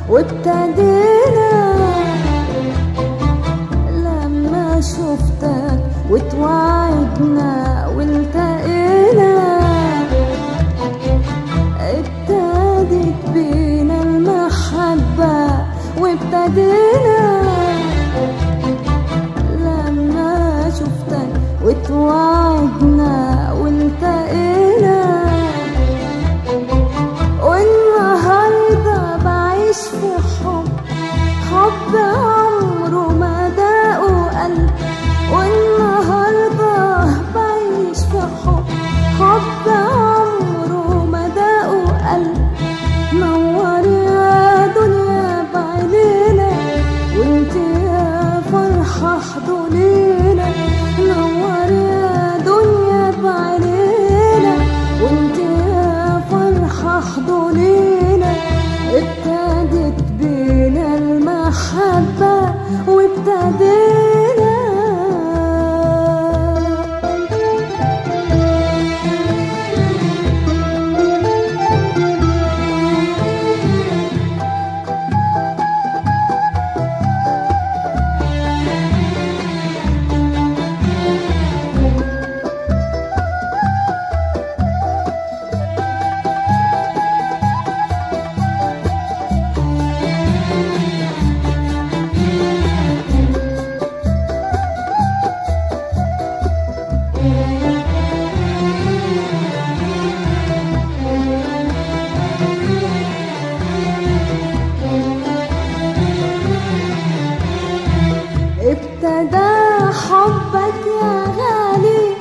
وابتدينا لما شفتك وتوعدنا والتقينا ابتدت بينا المحبة وابتدينا لما شفتك وتوعدنا والتقينا والنهاردة بعيش في حب حب عمره ما داقه قلب والنهاردة بعيش في حب حب عمره ما داقه قلب نور يا دنيا بعينينا وانت يا فرحة حضنينا نور يا دنيا بعينينا وانت يا فرحة حضنينا ابتدت بينا المحبة وابتدينا ابتدى حبك يا غالي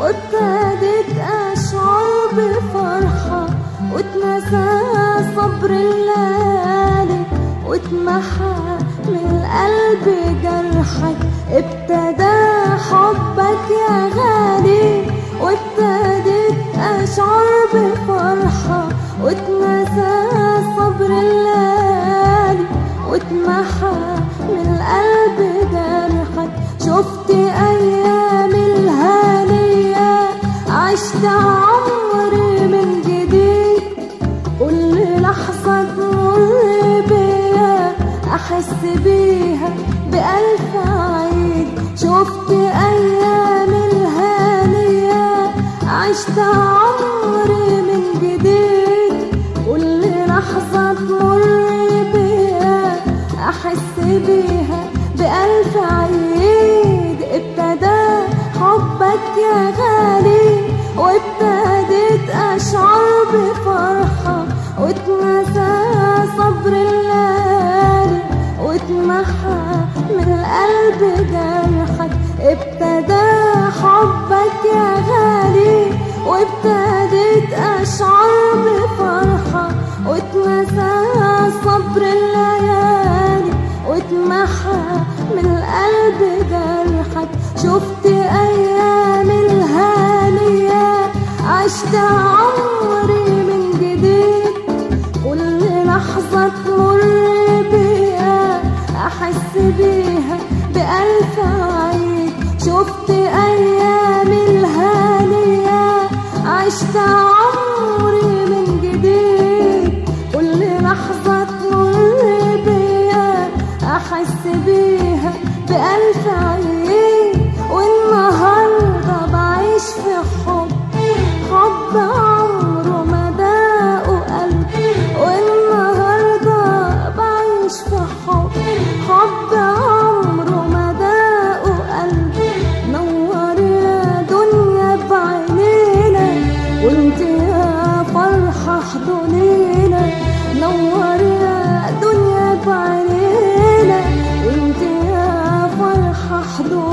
وابتدت اشعر بفرحة واتنسى صبر الليالي واتمحى من القلب جرحك ابتدى حبك يا غالي وابتدت اشعر بفرحة واتنسى صبر الليالي واتمحى من القلب جرحك شفت ايام الهانية عشت عمري من جديد كل لحظة تمر بيا أحس بيها بألف عيد شفت أيام الهانية عشت عمري من جديد كل لحظة تمر بيا أحس بيها بألف عيد ابتدى حبك يا غالي وابتدت أشعر بفرحة واتنسى صبر الليالي واتمحى من القلب جرحك ابتدى حبك يا غالي وابتدت أشعر بفرحة واتنسى صبر الليالي واتمحى من القلب جرحك شفت أيام الهانية عشت عمري من جديد كل لحظة تمر بيها أحس بيها بألف عيد شفت أيام الهانية عشت عمري من جديد كل لحظة تمر بيا أحس بيها بألف عيد والنهاردة بعيش في حب حب عمره ما داقه قلب والنهاردة بعيش في حب حب عمره ما داقه قلب نور يا دنيا بعينينا وانت يا فرحة حضنينا نور يا دنيا بعينينا وانت يا فرحة حضنينا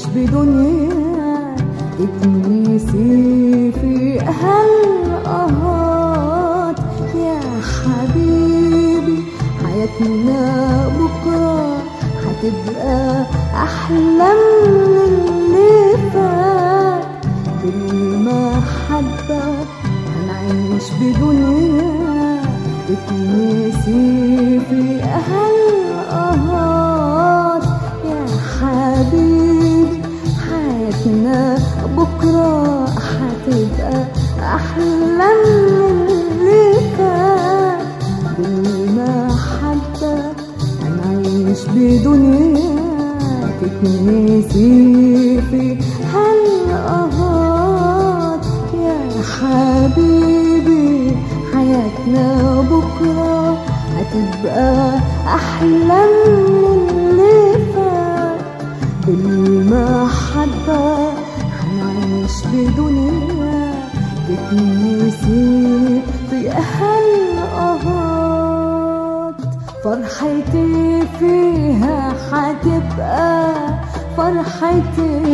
بدنيا تتنسي في هالقهات يا حبيبي حياتنا بكرة هتبقى أحلى من اللي فات بالمحبة هنعيش بدنيا تتنسي في هالقهات يا حبيبي حياتنا بكرة هتبقى أحلى من اللي فات بالمحبة هنعيش بدنيا تتنسي في هالقهات يا حبيبي حياتنا بكرة هتبقى أحلى من اللي فات بالمحبة هنعيش بدنيا تتنسي في هالقهات فرحتي فيها هتبقى فرحتي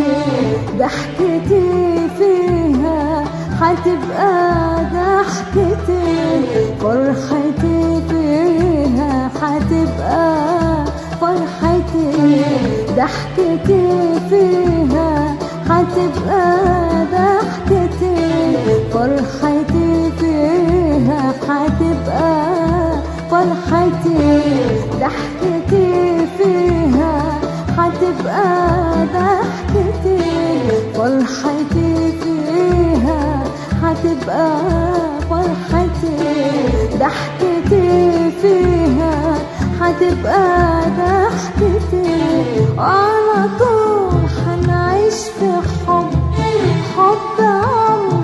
ضحكتي فيها هتبقى ضحكتي فرحتي فيها هتبقى فرحتي ضحكتي فيها هتبقى ضحكتي فرحتي فيها هتبقى فرحتي ضحكتي فيها هتبقى ضحكتي فرحتي فيها هتبقى فرحتي ضحكتي فيها هتبقى ضحكتي وعلى طول هنعيش في حب حب عمر